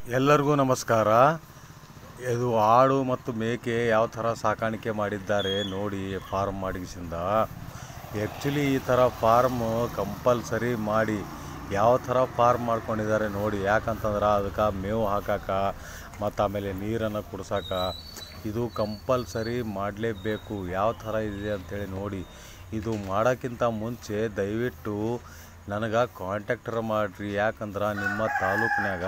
ಎಲ್ಲರಿಗೂ ನಮಸ್ಕಾರ ಇದು ಆಡು ಮತ್ತು ಮೇಕೆ ಯಾವ ಥರ ಸಾಕಾಣಿಕೆ ಮಾಡಿದ್ದಾರೆ ನೋಡಿ ಫಾರ್ಮ್ ಮಾಡಿಸಿಂದ ಆ್ಯಕ್ಚುಲಿ ಈ ಥರ ಫಾರ್ಮ್ ಕಂಪಲ್ಸರಿ ಮಾಡಿ ಯಾವ ಥರ ಫಾರ್ಮ್ ಮಾಡ್ಕೊಂಡಿದ್ದಾರೆ ನೋಡಿ ಯಾಕಂತಂದ್ರೆ ಅದಕ್ಕೆ ಮೇವು ಹಾಕಾಕ ಮತ್ತು ಆಮೇಲೆ ನೀರನ್ನು ಕುಡ್ಸೋಕ ಇದು ಕಂಪಲ್ಸರಿ ಮಾಡಲೇಬೇಕು ಯಾವ ಥರ ಇದೆ ಅಂಥೇಳಿ ನೋಡಿ ಇದು ಮಾಡೋಕ್ಕಿಂತ ಮುಂಚೆ ದಯವಿಟ್ಟು ನನಗೆ ಕಾಂಟ್ಯಾಕ್ಟರ್ ಮಾಡಿರಿ ಯಾಕಂದ್ರೆ ನಿಮ್ಮ ತಾಲೂಕಿನಾಗ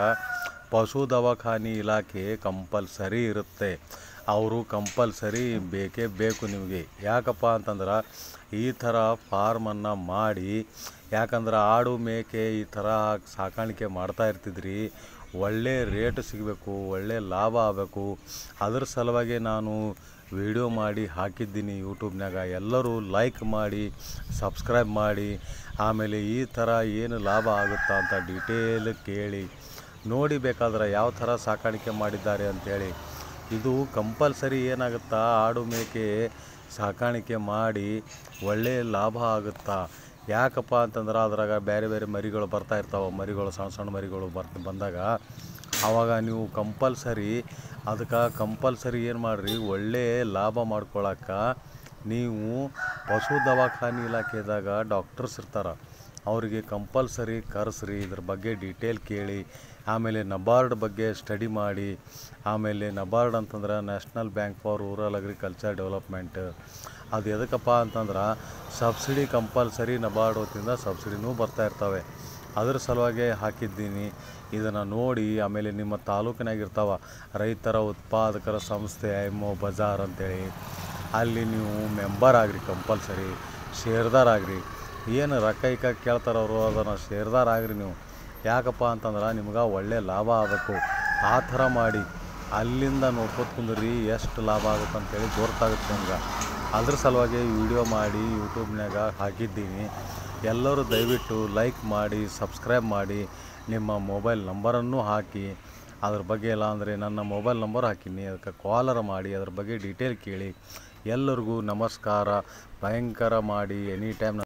ಪಶು ದವಾಖಾನೆ ಇಲಾಖೆ ಕಂಪಲ್ಸರಿ ಇರುತ್ತೆ ಅವರು ಕಂಪಲ್ಸರಿ ಬೇಕೇ ಬೇಕು ನಿಮಗೆ ಯಾಕಪ್ಪ ಅಂತಂದ್ರೆ ಈ ಥರ ಫಾರ್ಮನ್ನು ಮಾಡಿ ಯಾಕಂದ್ರೆ ಆಡು ಮೇಕೆ ಈ ಥರ ಸಾಕಾಣಿಕೆ ಮಾಡ್ತಾ ಇರ್ತಿದ್ರಿ ಒಳ್ಳೆ ರೇಟ್ ಸಿಗಬೇಕು ಒಳ್ಳೆ ಲಾಭ ಆಗಬೇಕು ಅದ್ರ ಸಲುವಾಗಿ ನಾನು ವಿಡಿಯೋ ಮಾಡಿ ಹಾಕಿದ್ದೀನಿ ಯೂಟ್ಯೂಬ್ನಾಗ ಎಲ್ಲರೂ ಲೈಕ್ ಮಾಡಿ ಸಬ್ಸ್ಕ್ರೈಬ್ ಮಾಡಿ ಆಮೇಲೆ ಈ ಥರ ಏನು ಲಾಭ ಆಗುತ್ತಾ ಅಂತ ಡಿಟೇಲ್ ಕೇಳಿ ನೋಡಿ ಬೇಕಾದ್ರೆ ಯಾವ ಥರ ಸಾಕಾಣಿಕೆ ಮಾಡಿದ್ದಾರೆ ಅಂಥೇಳಿ ಇದು ಕಂಪಲ್ಸರಿ ಏನಾಗುತ್ತಾ ಆಡು ಮೇಕೆ ಸಾಕಾಣಿಕೆ ಮಾಡಿ ಒಳ್ಳೆಯ ಲಾಭ ಆಗುತ್ತಾ ಯಾಕಪ್ಪ ಅಂತಂದ್ರೆ ಅದ್ರಾಗ ಬೇರೆ ಬೇರೆ ಮರಿಗಳು ಬರ್ತಾ ಇರ್ತಾವೆ ಮರಿಗಳು ಸಣ್ಣ ಸಣ್ಣ ಮರಿಗಳು ಬರ್ತ ಬಂದಾಗ ಆವಾಗ ನೀವು ಕಂಪಲ್ಸರಿ ಅದಕ್ಕೆ ಕಂಪಲ್ಸರಿ ಏನು ಮಾಡಿರಿ ಒಳ್ಳೆ ಲಾಭ ಮಾಡ್ಕೊಳಕ್ಕೆ ನೀವು ಪಶು ದವಾಖಾನೆ ಇಲಾಖೆದಾಗ ಡಾಕ್ಟರ್ಸ್ ಇರ್ತಾರೆ ಅವರಿಗೆ ಕಂಪಲ್ಸರಿ ಕರೆಸ್ರಿ ಇದ್ರ ಬಗ್ಗೆ ಡೀಟೇಲ್ ಕೇಳಿ ಆಮೇಲೆ ನಬಾರ್ಡ್ ಬಗ್ಗೆ ಸ್ಟಡಿ ಮಾಡಿ ಆಮೇಲೆ ನಬಾರ್ಡ್ ಅಂತಂದ್ರೆ national bank for rural agriculture development ಅದು ಎದಕ್ಕಪ್ಪ ಅಂತಂದ್ರೆ ಸಬ್ಸಿಡಿ ಕಂಪಲ್ಸರಿ ನಬಾರ್ಡ್ ವತಿಯಿಂದ ಸಬ್ಸಿಡಿನೂ ಬರ್ತಾ ಇರ್ತವೆ ಅದ್ರ ಸಲುವಾಗಿ ಹಾಕಿದ್ದೀನಿ ಇದನ್ನು ನೋಡಿ ಆಮೇಲೆ ನಿಮ್ಮ ತಾಲೂಕಿನಾಗ ಇರ್ತಾವ ರೈತರ ಉತ್ಪಾದಕರ ಸಂಸ್ಥೆ ಎಮ್ಮೋ ಬಜಾರ್ ಅಂತೇಳಿ ಅಲ್ಲಿ ನೀವು ಮೆಂಬರ್ ಆಗ್ರಿ ಕಂಪಲ್ಸರಿ ಶೇರ್ದಾರ್ ಆಗ್ರಿ ಏನು ರೊಕ್ಕ ಇಕ್ಕ ಕೇಳ್ತಾರ ಅವರು ಅದನ್ನು ಶೇರ್ದಾರ್ ಆಗ್ರಿ ನೀವು ಯಾಕಪ್ಪ ಅಂತಂದ್ರೆ ನಿಮ್ಗೆ ಒಳ್ಳೆ ಲಾಭ ಆಗಬೇಕು ಆ ಥರ ಮಾಡಿ ಅಲ್ಲಿಂದ ನೋಡ್ಕೊತ ಕುಂದ್ರಿ ಎಷ್ಟು ಲಾಭ ಆಗುತ್ತೆ ಅಂತೇಳಿ ಗೊತ್ತಾಗುತ್ತೆ ನಿಮ್ಗೆ ಅದ್ರ ಸಲುವಾಗಿ ವಿಡಿಯೋ ಮಾಡಿ ಯೂಟ್ಯೂಬ್ನಾಗ ಹಾಕಿದ್ದೀನಿ ಎಲ್ಲರೂ ದಯವಿಟ್ಟು ಲೈಕ್ ಮಾಡಿ ಸಬ್ಸ್ಕ್ರೈಬ್ ಮಾಡಿ ನಿಮ್ಮ ಮೊಬೈಲ್ ನಂಬರನ್ನು ಹಾಕಿ ಅದ್ರ ಬಗ್ಗೆ ಎಲ್ಲ ಅಂದರೆ ನನ್ನ ಮೊಬೈಲ್ ನಂಬರ್ ಹಾಕೀನಿ ಅದಕ್ಕೆ ಕಾಲರ್ ಮಾಡಿ ಅದ್ರ ಬಗ್ಗೆ ಡೀಟೇಲ್ ಕೇಳಿ ಎಲ್ಲರಿಗೂ ನಮಸ್ಕಾರ ಭಯಂಕರ ಮಾಡಿ ಎನಿ ಟೈಮ್